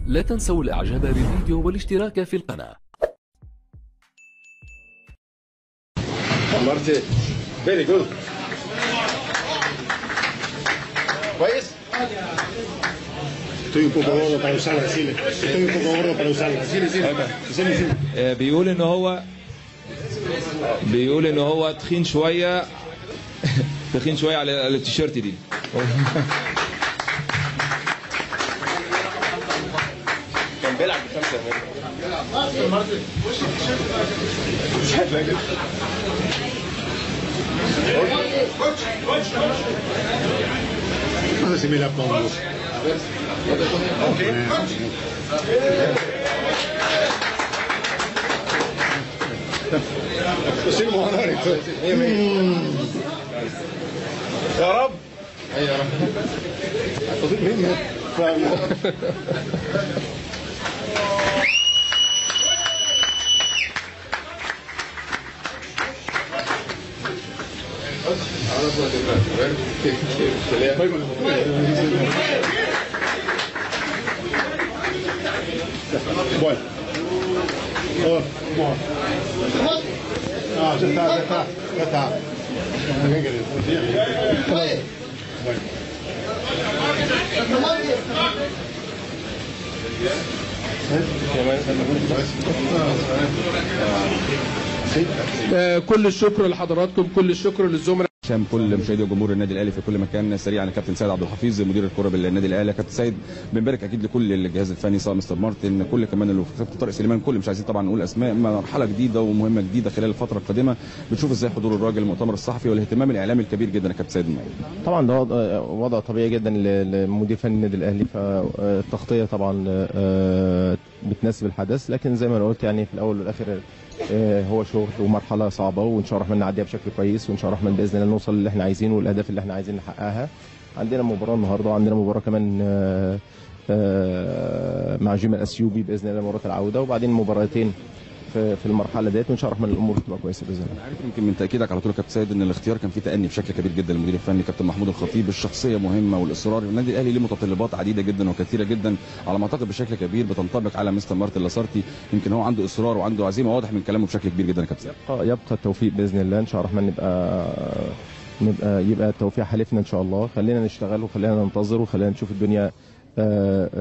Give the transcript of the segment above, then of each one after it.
لا تنسوا الاعجاب بالفيديو والاشتراك في القناة Marte. Very good. ¿Cuáles? Estoy un poco gordo para usarla, decirle. Estoy un poco gordo para usarla. Decirle, decirle. Decirle, decirle. آه، بيقول ان هو بيقول ان هو تخين شويه تخين شويه على على التيشيرت دي كان بيلعب بخمسة مش هتلاقي A ver si me la pongo. Pusimos honor entonces. يا رب Bueno. Oh, bueno. No, ya está, ya está, ya está. ¿Qué querés? Bueno. آه، كل الشكر لحضراتكم كل الشكر للزملاء عشان كل مشاهدي وجمهور النادي الاهلي في كل مكان سريعا الكابتن سيد عبد الحفيظ مدير الكره بالنادي الاهلي كابتن سيد بنبارك اكيد لكل الجهاز الفني سواء مستر مارتن كل كمان اللي كابتن طارق سليمان كل مش عايزين طبعا نقول اسماء مرحله جديده ومهمه جديده خلال الفتره القادمه بتشوف ازاي حضور الراجل المؤتمر الصحفي والاهتمام الاعلامي الكبير جدا يا كابتن سيد معايا طبعا ده وضع- وضع طبيعي جدا ل- لمدير فني النادي الاهلي فالتغطيه طبعا آه، بتناسب الحدث لكن زي ما انا قلت يعني في الاول والاخر آه، هو شغل ومرحله صعبه وان شاء الله الرحمن نعديها بشكل كويس وان شاء الله الرحمن باذن الله نوصل اللي احنا عايزينه والاهداف اللي احنا عايزين نحققها عندنا مباراه النهارده وعندنا مباراه كمان آه، آه، مع جيم الاثيوبي باذن الله مباراه العوده وبعدين مباراتين في في المرحله ديت وان شاء الله الرحمن الامور تبقى كويسه باذن الله عارف يمكن من تاكيدك على طول يا كابتن سيد ان الاختيار كان فيه تاني بشكل كبير جدا للمدير الفني كابتن محمود الخطيب الشخصيه مهمه والاصرار النادي الاهلي له متطلبات عديده جدا وكثيره جدا على ما اعتقد بشكل كبير بتنطبق على مستر مارتن لاسارتي يمكن هو عنده اصرار وعنده عزيمه واضح من كلامه بشكل كبير جدا يا كابتن سيد. يبقى يبقى التوفيق باذن الله ان شاء الله الرحمن نبقى نبقى يبقى التوفيق حلفنا ان شاء الله خلينا نشتغل وخلينا ننتظر وخلينا نشوف الدنيا آه،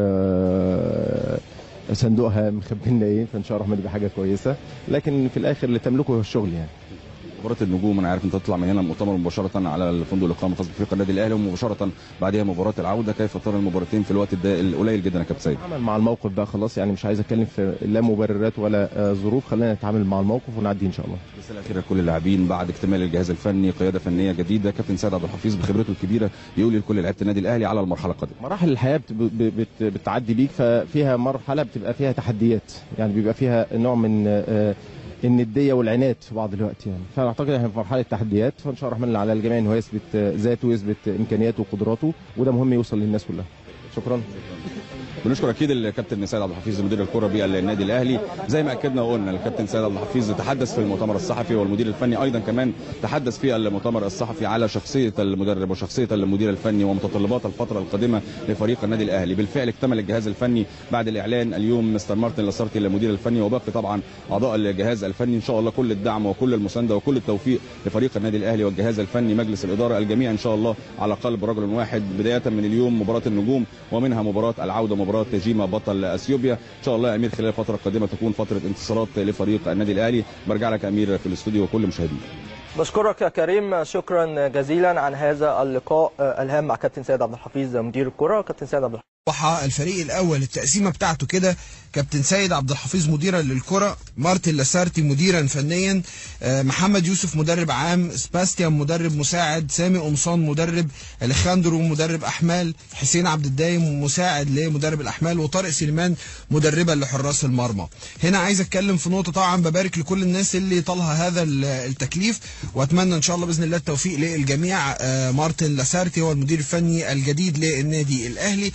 آه، صندوقها مخبي لنا ايه فان شاء الله الرحمن يبقى حاجه كويسه لكن في الاخر اللي تملكه هو الشغل يعني مباراة النجوم انا عارف انت تطلع من هنا المؤتمر مباشرة على الفندق الاقامة الخاص بفريق النادي الاهلي ومباشرة بعدها مباراة العودة كيف ترى المباراتين في الوقت ده القليل جدا يا كابتن سيد نتعامل مع الموقف بقى خلاص يعني مش عايز اتكلم في لا مبررات ولا آه، ظروف خلينا نتعامل مع الموقف ونعدي ان شاء الله رسالة أخيرة لكل اللاعبين بعد اكتمال الجهاز الفني قيادة فنية جديدة كابتن سيد عبد الحفيظ بخبرته الكبيرة يقول لكل لعيبة النادي الاهلي على المرحلة القادمة مراحل الحياه بت- بت- بت- بتعدي بيك ففيها مرحله بتبقى فيها تحديات يعني بيبقى فيها نوع من آه، النديه والعناد في بعض الوقت يعني فانا اعتقد احنا في مرحله تحديات فان شاء الله الرحمن على الجميع ان هو يثبت آه، ذاته ويثبت امكانياته وقدراته وده مهم يوصل للناس كلها شكرا بنشكر اكيد الكابتن سيد عبد الحفيظ مدير الكره بالنادي الاهلي زي ما اكدنا وقلنا الكابتن سيد عبد الحفيظ تحدث في المؤتمر الصحفي والمدير الفني ايضا كمان تحدث في المؤتمر الصحفي على شخصيه المدرب وشخصيه المدير الفني ومتطلبات الفتره القادمه لفريق النادي الاهلي بالفعل اكتمل الجهاز الفني بعد الاعلان اليوم مستر مارتن لاسارتي المدير الفني وباقي طبعا اعضاء الجهاز الفني ان شاء الله كل الدعم وكل المسانده وكل التوفيق لفريق النادي الاهلي والجهاز الفني مجلس الاداره الجميع ان شاء الله على قلب رجل واحد بدايه من اليوم مباراه النجوم ومنها مباراه العوده مباراه جيما بطل اثيوبيا ان شاء الله يا امير خلال الفتره القادمه تكون فتره انتصارات لفريق النادي الاهلي برجع لك يا امير في الاستوديو وكل مشاهدينا بشكرك يا كريم شكرا جزيلا عن هذا اللقاء آه، الهام مع كابتن سيد عبد الحفيظ مدير الكره كابتن سيد عبد الحفيظ وضح الفريق الاول التقسيمه بتاعته كده كابتن سيد عبد الحفيظ مديرا للكره مارتن لاسارتي مديرا فنيا آه، محمد يوسف مدرب عام سباستيان مدرب مساعد سامي قمصان مدرب اليخاندرو مدرب احمال حسين عبد الدايم مساعد لمدرب الاحمال وطارق سليمان مدربا لحراس المرمى هنا عايز اتكلم في نقطه طبعا ببارك لكل الناس اللي طالها هذا ال- التكليف واتمنى ان شاء الله باذن الله التوفيق للجميع آه، مارتن لاسارتي هو المدير الفني الجديد للنادي الاهلي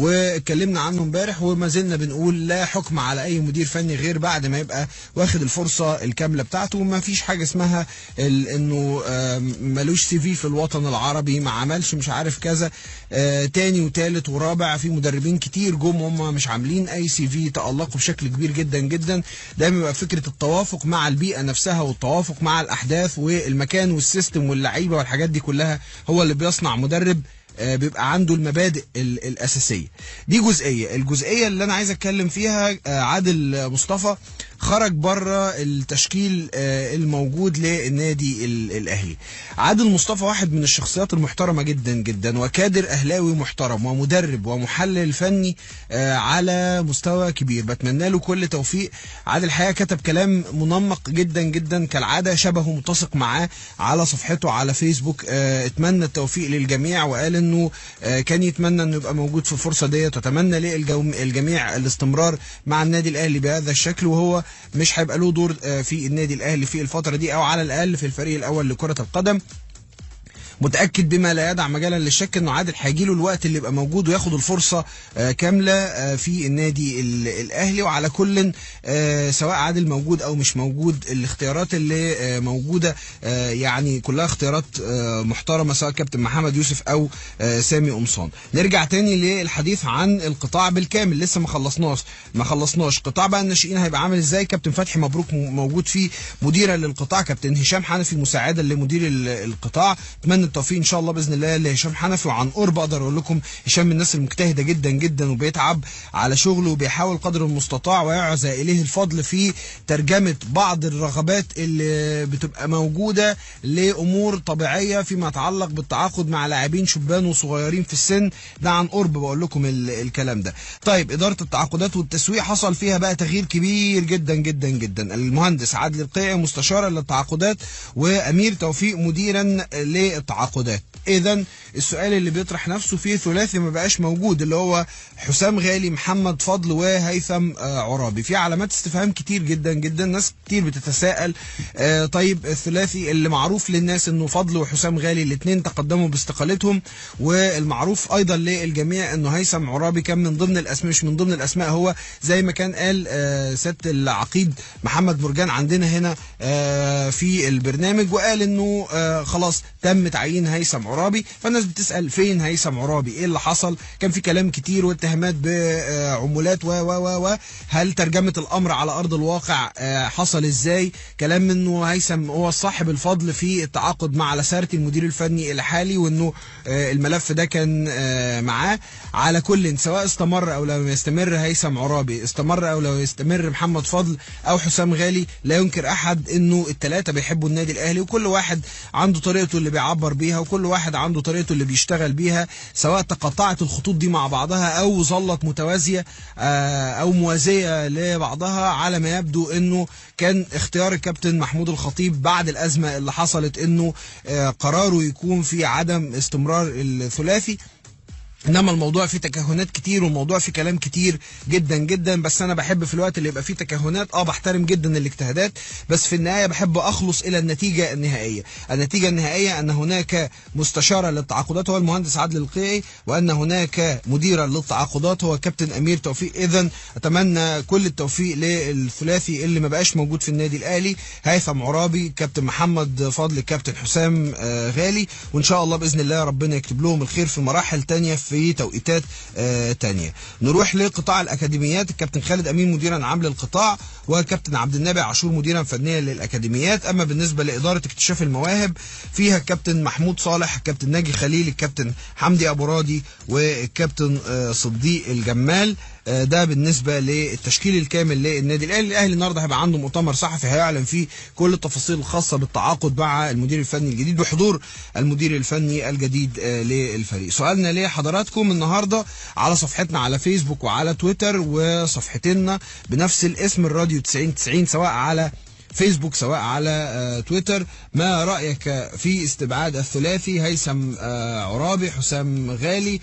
واتكلمنا عنه امبارح وما زلنا بنقول لا حكم على اي مدير فني غير بعد ما يبقى واخد الفرصه الكامله بتاعته وما فيش حاجه اسمها ال- انه آم، ملوش سي في في الوطن العربي ما عملش مش عارف كذا آه، تاني وتالت ورابع في مدربين كتير جم هم مش عاملين اي سي في تالقوا بشكل كبير جدا جدا دايما بيبقى فكره التوافق مع البيئه نفسها والتوافق مع الاحداث والمكان والسيستم واللعيبه والحاجات دي كلها هو اللي بيصنع مدرب آه، بيبقى عنده المبادئ ال- الاساسيه دي جزئيه الجزئيه اللي انا عايز اتكلم فيها آه، عادل مصطفى خرج بره التشكيل آه، الموجود للنادي ال- الاهلي عادل مصطفى واحد من الشخصيات المحترمه جدا جدا وكادر اهلاوي محترم ومدرب ومحلل فني آه، على مستوى كبير بتمنى له كل توفيق عادل الحقيقه كتب كلام منمق جدا جدا كالعاده شبهه متسق معاه على صفحته على فيسبوك آه، اتمنى التوفيق للجميع وقال انه آه، كان يتمنى انه يبقى موجود في الفرصه ديت واتمنى للجميع الاستمرار مع النادي الاهلي بهذا الشكل وهو مش هيبقى له دور آه، في النادي الاهلي في الفتره دي او على الاقل في الفريق الاول لكره القدم متاكد بما لا يدع مجالا للشك انه عادل هيجي له الوقت اللي يبقى موجود وياخد الفرصه آه، كامله آه، في النادي ال- الاهلي وعلى كل آه، سواء عادل موجود او مش موجود الاختيارات اللي آه، موجوده آه، يعني كلها اختيارات آه، محترمه سواء كابتن محمد يوسف او آه، سامي قمصان نرجع تاني للحديث عن القطاع بالكامل لسه ما خلصناش ما خلصناش قطاع بقى الناشئين هيبقى عامل ازاي كابتن فتحي مبروك م- موجود فيه مديرا للقطاع كابتن هشام حنفي مساعدا لمدير ال- القطاع اتمنى التوفيق ان شاء الله باذن الله لهشام حنفي وعن قرب اقدر اقول لكم هشام من الناس المجتهده جدا جدا وبيتعب على شغله وبيحاول قدر المستطاع ويعزى اليه الفضل في ترجمه بعض الرغبات اللي بتبقى موجوده لامور طبيعيه فيما يتعلق بالتعاقد مع لاعبين شبان وصغيرين في السن ده عن قرب بقول لكم ال- الكلام ده طيب اداره التعاقدات والتسويق حصل فيها بقى تغيير كبير جدا جدا جدا المهندس عادل القيعي مستشارا للتعاقدات وامير توفيق مديرا للتعاقدات اذا السؤال اللي بيطرح نفسه فيه ثلاثي ما بقاش موجود اللي هو حسام غالي محمد فضل وهيثم آه، عرابي في علامات استفهام كتير جدا جدا ناس كتير بتتساءل آه، طيب الثلاثي اللي معروف للناس انه فضل وحسام غالي الاثنين تقدموا باستقالتهم والمعروف ايضا للجميع انه هيثم عرابي كان من ضمن الاسماء مش من ضمن الاسماء هو زي ما كان قال آه، سياده العقيد محمد مرجان عندنا هنا آه، في البرنامج وقال انه آه، خلاص تم تعيين هيثم عرابي فالناس بتسال فين هيثم عرابي ايه اللي حصل كان في كلام كتير واتهامات بعمولات و و و و هل ترجمه الامر على ارض الواقع آه، حصل ازاي كلام انه هيثم هو صاحب الفضل في التعاقد مع لاسارتي المدير الفني الحالي وانه آه، الملف ده كان آه، معاه على كل سواء استمر او لم يستمر هيثم عرابي استمر او لو يستمر محمد فضل او حسام غالي لا ينكر احد انه الثلاثه بيحبوا النادي الاهلي وكل واحد عنده طريقته اللي بيعبر بيها وكل واحد عنده طريقته اللي بيشتغل بيها سواء تقطعت الخطوط دي مع بعضها او ظلت متوازيه آه، او موازيه لبعضها على ما يبدو انه كان اختيار الكابتن محمود الخطيب بعد الازمه اللي حصلت انه آه، قراره يكون في عدم استمرار الثلاثي انما الموضوع فيه تكهنات كتير والموضوع فيه كلام كتير جدا جدا بس انا بحب في الوقت اللي يبقى فيه تكهنات اه بحترم جدا الاجتهادات بس في النهايه بحب اخلص الى النتيجه النهائيه النتيجه النهائيه ان هناك مستشارا للتعاقدات هو المهندس عادل القيعي وان هناك مديرا للتعاقدات هو كابتن امير توفيق اذا اتمنى كل التوفيق للثلاثي اللي ما بقاش موجود في النادي الاهلي هيثم عرابي كابتن محمد فضل كابتن حسام آه، غالي وان شاء الله باذن الله ربنا يكتب لهم الخير في مراحل تانية في توقيتات آه، تانية نروح لقطاع الاكاديميات الكابتن خالد امين مديرا عام للقطاع وكابتن عبد النبي عاشور مديرا فنيا للاكاديميات اما بالنسبه لاداره اكتشاف المواهب فيها الكابتن محمود صالح الكابتن ناجي خليل الكابتن حمدي ابو راضي والكابتن آه، صديق الجمال آه، ده بالنسبه للتشكيل الكامل للنادي الاهلي الاهلي النهارده هيبقى عنده مؤتمر صحفي هيعلن فيه كل التفاصيل الخاصه بالتعاقد مع المدير الفني الجديد بحضور المدير الفني الجديد آه، للفريق سؤالنا لحضراتكم النهارده على صفحتنا على فيسبوك وعلى تويتر وصفحتنا بنفس الاسم الراديو 9090 سواء على فيسبوك سواء على آه، تويتر ما رأيك في استبعاد الثلاثي هيثم آه، عرابي حسام غالي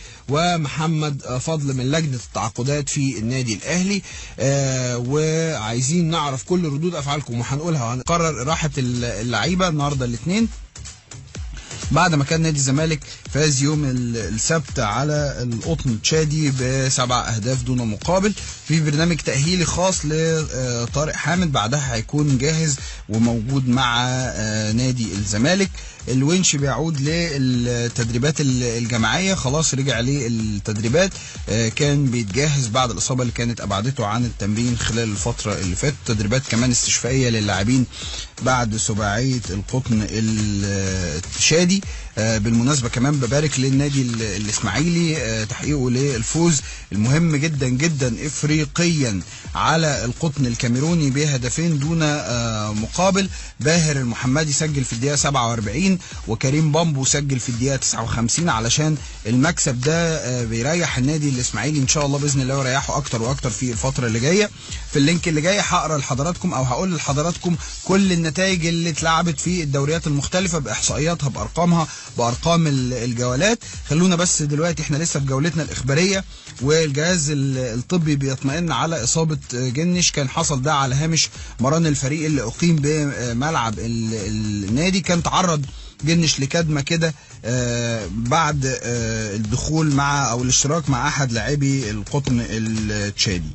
ومحمد آه، فضل من لجنة التعاقدات في النادي الأهلي آه، وعايزين نعرف كل ردود أفعالكم وهنقولها وهنقرر راحة اللعيبة النهاردة الاثنين بعد ما كان نادي الزمالك فاز يوم ال- السبت على القطن التشادي بسبع اهداف دون مقابل في برنامج تاهيلي خاص لطارق حامد بعدها هيكون جاهز وموجود مع آه، نادي الزمالك الونش بيعود للتدريبات ال- الجماعيه خلاص رجع للتدريبات آه، كان بيتجهز بعد الاصابه اللي كانت ابعدته عن التمرين خلال الفتره اللي فاتت تدريبات كمان استشفائيه للاعبين بعد سباعيه القطن الشادي آه، بالمناسبه كمان ببارك للنادي ال- الاسماعيلي آه، تحقيقه للفوز المهم جدا جدا افريقيا على القطن الكاميروني بهدفين دون آه، مقابل باهر المحمدي سجل في الدقيقه 47 وكريم بامبو سجل في الدقيقه 59 علشان المكسب ده آه، بيريح النادي الاسماعيلي ان شاء الله باذن الله ويريحه اكتر واكتر في الفتره اللي جايه في اللينك اللي جاي هقرا لحضراتكم او هقول لحضراتكم كل النتائج اللي اتلعبت في الدوريات المختلفه باحصائياتها بارقامها بارقام ال- الجولات خلونا بس دلوقتي احنا لسه في جولتنا الاخباريه والجهاز ال- الطبي بيطمئن على اصابه جنش كان حصل ده على هامش مران الفريق اللي اقيم بملعب ال- النادي كان تعرض جنش لكدمه كده آه، بعد آه، الدخول مع او الاشتراك مع احد لاعبي القطن التشادي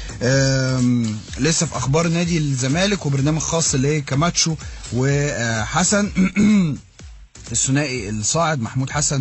آم، لسه في اخبار نادي الزمالك وبرنامج خاص لكاماتشو وحسن الثنائي الصاعد محمود حسن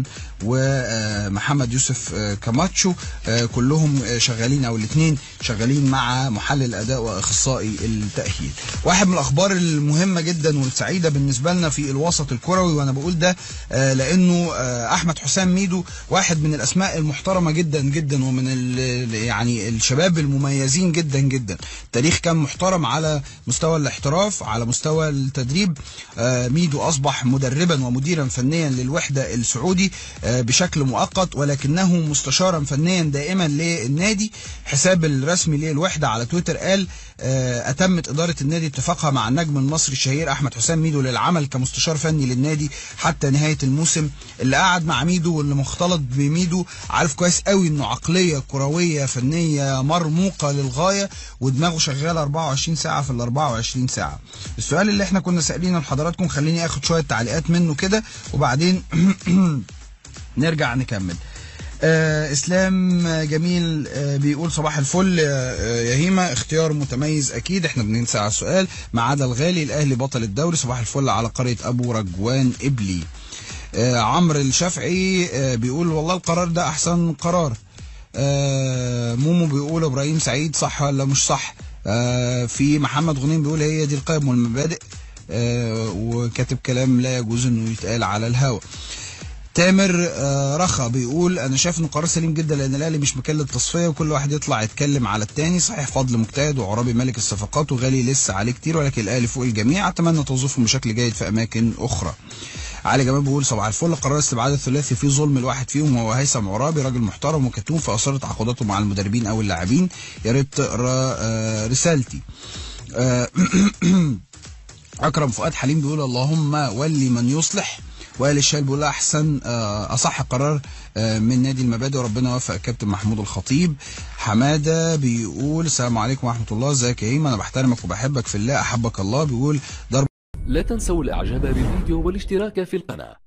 ومحمد يوسف آه، كاماتشو آه، كلهم آه، شغالين او الاثنين شغالين مع محلل اداء واخصائي التاهيل. واحد من الاخبار المهمه جدا والسعيده بالنسبه لنا في الوسط الكروي وانا بقول ده آه، لانه آه، احمد حسام ميدو واحد من الاسماء المحترمه جدا جدا ومن ال- يعني الشباب المميزين جدا جدا. التاريخ كان محترم على مستوى الاحتراف على مستوى التدريب آه، ميدو اصبح مدربا ومديرا فنيا للوحده السعودي آه، بشكل مؤقت ولكنه مستشارا فنيا دائما للنادي حساب الرسمي للوحده على تويتر قال آه، اتمت اداره النادي اتفاقها مع النجم المصري الشهير احمد حسام ميدو للعمل كمستشار فني للنادي حتى نهايه الموسم اللي قعد مع ميدو واللي مختلط بميدو عارف كويس قوي انه عقليه كرويه فنيه مرموقه للغايه ودماغه شغاله 24 ساعه في ال 24 ساعه. السؤال اللي احنا كنا سالينه لحضراتكم خليني اخد شويه تعليقات منه كده وبعدين نرجع نكمل. آه اسلام جميل آه بيقول صباح الفل آه يا هيما اختيار متميز اكيد احنا بننسى على السؤال ما عدا الغالي الاهلي بطل الدوري صباح الفل على قريه ابو رجوان ابلي آه عمرو الشافعي آه بيقول والله القرار ده احسن قرار آه مومو بيقول ابراهيم سعيد صح ولا مش صح آه في محمد غنيم بيقول هي دي القيم والمبادئ آه وكاتب كلام لا يجوز انه يتقال على الهوا تامر آه، رخا بيقول انا شايف انه قرار سليم جدا لان الاهلي مش مكان للتصفيه وكل واحد يطلع يتكلم على التاني صحيح فضل مجتهد وعرابي ملك الصفقات وغالي لسه عليه كتير ولكن الاهلي فوق الجميع اتمنى توظيفهم بشكل جيد في اماكن اخرى علي جمال بيقول صباح الفل قرار استبعاد الثلاثي فيه ظلم الواحد فيهم وهو هيثم عرابي راجل محترم وكتوم في اثار تعاقداته مع المدربين او اللاعبين يا ريت تقرا آه، رسالتي آه، اكرم فؤاد حليم بيقول اللهم ولي من يصلح وائل الشايل بيقول احسن آه، اصح قرار آه، من نادي المبادئ وربنا يوفق كابتن محمود الخطيب حماده بيقول السلام عليكم ورحمه الله ازيك يا هيما انا بحترمك وبحبك في الله احبك الله بيقول ضرب لا تنسوا الاعجاب بالفيديو والاشتراك في القناة